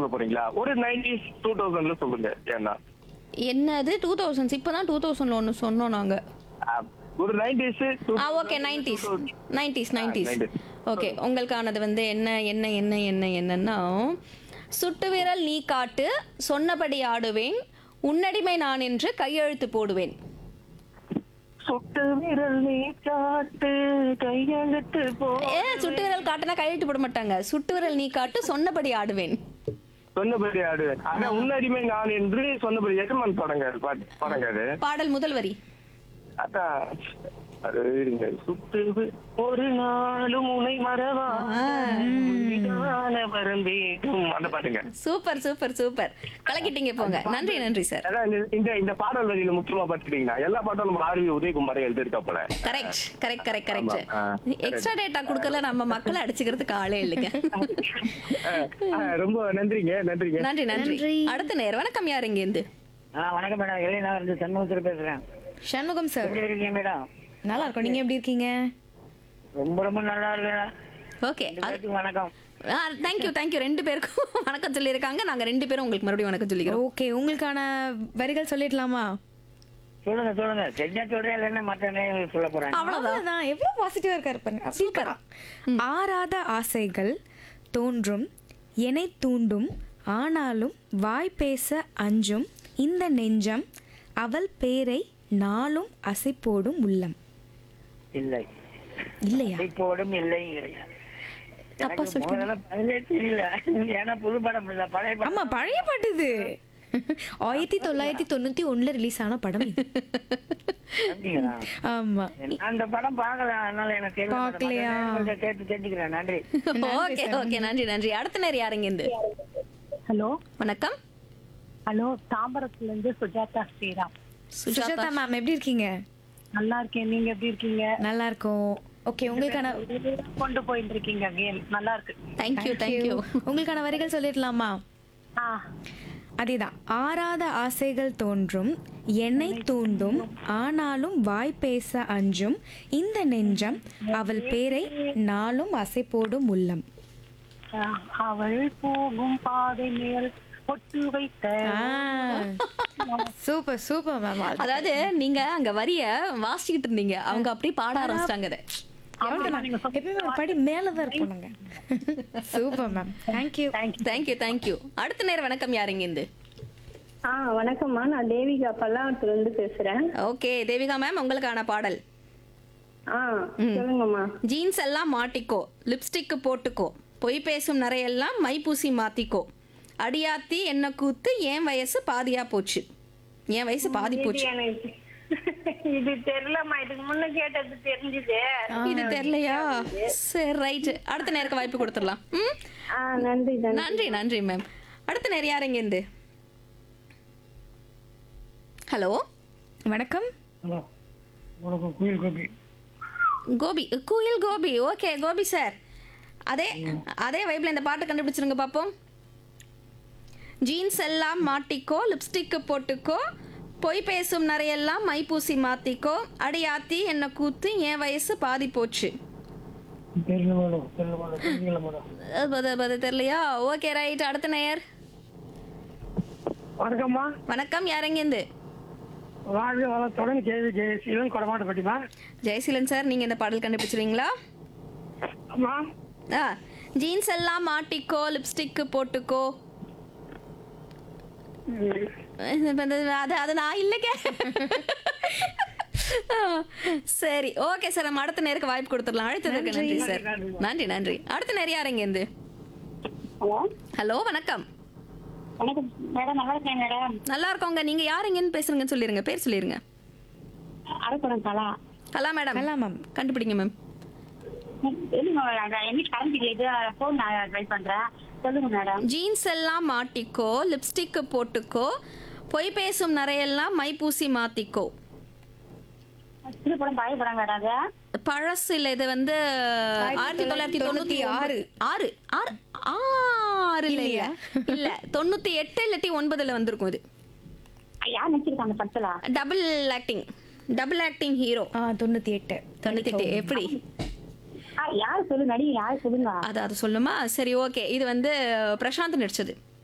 சொல்ல போறீங்களா ஒரு நைன்டிஸ் டூ தௌசண்ட்ல சொல்லுங்க ஏன்னா என்னது டூ தௌசண்ட்ஸ் இப்போ தான் டூ தௌசண்ட்ல ஒன்று சொன்னோம் நாங்கள் அஹ், ஒரு நைன்டிஸ் ஆ okay nineties nineties nineties 90s. Okay உங்களுக்கானது வந்து என்ன என்ன என்ன என்ன என்னன்னா சுட்டு விரல் நீ காட்டு சொன்னபடி ஆடுவேன் உன்னடிமை நான் என்று கையெழுத்து போடுவேன் சொட்டு விரல் நீ காட்டு கையெழுத்து போ ஏ சுட்டு விரல் காட்டுனா கையெழுத்து போட மாட்டாங்க சுட்டு விரல் நீ காட்டு சொன்னபடி ஆடுவேன் சொன்னபடி ஆடுவேன் ஆனா உன்னடிமை நான் என்று சொன்னபடி எஜமான் படங்க அது பாட்டு படங்க அது பாடல் முதல் வரி அதான் அது இருங்க சுட்டு வி- ஒரு நாளும் உனை மறவா வரம் வேண்டும் அந்த பாட்டுங்க சூப்பர் சூப்பர் சூப்பர் கலக்கிட்டீங்க போங்க நன்றி நன்றி சார் அதான் இந்த- இந்த இந்த பாடல் வரியில முக்கியமா பாத்துட்டீங்கன்னா எல்லா பாட்டும் நம்ம ஆர்வி உதயகுமாரே எழுதிருக்கா போல கரெக்ட் கரெக்ட் கரெக்ட் கரெக்ட் ஆமா, ஆ, எக்ஸ்ட்ரா டேட்டா கொடுக்கல நம்ம மக்களை அடிச்சுக்கிறதுக்கு ஆளே இல்லைங்க அஹ், அஹ், ரொம்ப நன்றிங்க நன்றிங்க நன்றி நன்றி அடுத்த நேரம் வணக்கம் யார் இங்க இருந்து ஆ வணக்கம் மேடம் இல்லை நான் வந்து சண்முகத்தில் பேசுறேன் சண்முகம் சார் எப்படி இருக்கீங்க மேடம் நல்லா இருக்கும் நீங்க எப்படி இருக்கீங்க ரொம்ப ரொம்ப நல்லா இருக்கேன் ஓகே ரெண்டு பேருக்கும் வணக்கம் தேங்க்யூ தேங்க்யூ ரெண்டு பேருக்கும் வணக்கம் சொல்லியிருக்காங்க நாங்க ரெண்டு பேரும் உங்களுக்கு மறுபடியும் வணக்கம் சொல்லிக்கிறோம் ஓகே உங்களுக்கான வரிகள் சொல்லிடலாமா சொல்லுங்க சொல்லுங்க தெரிஞ்சா சொல்றேன் இல்லைன்னா மற்ற நேயர்கள் சொல்ல போறாங்க அவ்வளவுதான் எவ்வளவு பாசிட்டிவா இருக்காரு பாருங்க சூப்பரா ஆறாத ஆசைகள் தோன்றும் என்னை தூண்டும் ஆனாலும் வாய் பேச அஞ்சும் இந்த நெஞ்சம் அவள் பேரை நாளும் அசைப்போடும் உள்ளம் இல்லை இல்லையா போடும் இல்லை தப்பா எனக்கு முதல்ல பதிலே தெரியல ஏன்னா புது படம் இல்ல பழைய படம் ஆமா பழைய பாட்டு இது ஆயிரத்தி தொள்ளாயிரத்தி தொண்ணூத்தி ஒண்ணுல ரிலீஸ் ஆன படம் இது. அப்படிங்களா? ஆமா நான் அந்த படம் பார்க்கல அதனால எனக்கு தெரியல மேடம். பார்க்கலையா? மற்ற நேயர்கள்ட்ட கேட்டு தெரிஞ்சுக்கிறேன் நன்றி ஓகே ஓகே நன்றி நன்றி அடுத்த நேரம் யார் இங்க இருந்து ஹலோ வணக்கம் ஹலோ தாம்பரத்துல இருந்து சுஜாதா ஸ்ரீராம் சுஜாதா மேம் எப்படி இருக்கீங்க நல்லா இருக்கேன் நீங்க எப்படி இருக்கீங்க நல்லா இருக்கும் ஓகே உங்களுக்கான கொண்டு போயிட்டு இருக்கீங்க கேம் நல்லா இருக்கு தேங்க்யூ தேங்க்யூ உங்களுக்கான வரிகள் சொல்லிடலாமா ஆ அதேதான் ஆறாத ஆசைகள் தோன்றும் என்னை தூண்டும் ஆனாலும் வாய் பேச அஞ்சும் இந்த நெஞ்சம் அவள் பேரை நாளும் அசை போடும் உள்ளம் ஆ, அவள் போகும் பாதை மேல் பொட்டு வைத்த சூப்பர் சூப்பர் மேம் அதாவது நீங்க அங்க வரிய வாசிக்கிட்டு இருந்தீங்க அவங்க அப்படியே பாட ஆரம்பிச்சிட்டாங்க அதை எப்பயுமே படி மேலதான் இருப்போம் நாங்க super ma'am thank you thank you thank you அடுத்த நேரம் வணக்கம் யார் இங்க இருந்து ஆ வணக்கம்மா நான் தேவிகா பல்லாவரத்துல இருந்து பேசுறேன் ஓகே தேவிகா மேம் உங்களுக்கான பாடல் ஆ சொல்லுங்கம்மா ஜீன்ஸ் எல்லாம் மாட்டிக்கோ லிப்ஸ்டிக் போட்டுக்கோ பொய் பேசும் நிறையெல்லாம் மைப்பூசி மாத்திக்கோ அடியாத்தி என்ன கூத்து என் வயசு பாதியா போச்சு என் வயசு பாதி இது போச்சு எனக்கு இது தெரியலம்மா இதுக்கு முன்ன கேட்டது தெரிஞ்சுது இது தெரியலையா சரி ரைட் அடுத்த நேருக்கு வாய்ப்பு கொடுத்துடலாம் ம் ஆ நன்றி நன்றி நன்றி நன்றி மேம் அடுத்த நேரம் யார் இங்க இருந்து ஹலோ வணக்கம் ஹலோ உனக்கு குயில் கோபி கோபி குயில் கோபி ஓகே கோபி சார் அதே அதே வைப்ல இந்த பாட்டை கண்டுபிடிச்சிருங்க பாப்போம் ஜீன்ஸ் எல்லாம் மாட்டிக்கோ லிப்ஸ்டிக் போட்டுக்கோ பொய் பேசும் நிறையெல்லாம் மைப்பூசி மாத்திக்கோ அடியாத்தி என்ன கூத்து என் வயசு பாதி போச்சு தெரியல மேடம் தெரியல மேடம் தெரியல மேடம் அஹ் பத பத தெரியலையா ஓகே ரைட் அடுத்த நேயர் வணக்கம்மா வணக்கம் யாரெங்கேருந்து வாழ்க வளத்துடன் கேள்வி ஜெயசீலன் கொடமாட்டப்பட்டிமா ஜெயசீலன் சார் நீங்க இந்த பாடல் கண்டுபிடிச்சிருவீங்களா அம்மா ஆ ஜீன்ஸ் எல்லாம் மாட்டிக்கோ லிப்ஸ்டிக் போட்டுக்கோ இப்ப இந்த- அது அது நான் இல்லைங்க ஆ, சரி ஓகே சார் நம்ம அடுத்த நேருக்கு வாய்ப்பு கொடுத்துடலாம் அழைத்ததற்கு நன்றி சார் நன்றி நன்றி அடுத்த நேரம் யார் இருந்து ஹலோ ஹலோ வணக்கம் வணக்கம் மேடம் நல்லா இருக்கேன் மேடம் நல்லா இருக்கோங்க நீங்க யார் எங்கன்னு பேசுறீங்கன்னு சொல்லிருங்க பேர் சொல்லிருங்க அரப்படம் Kala hello madam hello ma'am கண்டுபிடிங்க மேம் இல்லைங்க என்ன கரண்ட் இது ஃபோன் நான் ட்ரை பண்றேன் சொல்லுங்க மேடம் ஜீன்ஸ் எல்லாம் மாட்டிக்கோ லிப்ஸ்டிக் போட்டுக்கோ பொய் பேசும் நிறையெல்லாம் மைப்பூசி மாத்திக்கோ சின்ன படம் பாய படம் மேடம் அது பழசு இல்ல இது வந்து ஆயிரத்தி தொள்ளாயிரத்தி தொண்ணூத்தி ஆறு ஆறு ஆறு ஆறு இல்லையா இல்ல தொண்ணூத்தி எட்டு இல்லாட்டி ஒன்பதுல வந்திருக்கும் இது யார் நினைச்சிருக்காங்க அந்த படத்துல double acting double acting hero ஆ தொண்ணூத்தி எட்டு தொண்ணூத்தி எட்டு எப்படி ஆ, யார் சொல்லுங்க நடிகை யார் சொல்லுங்க அது அது சொல்லுமா சரி ஓகே இது வந்து பிரசாந்த் நடிச்சது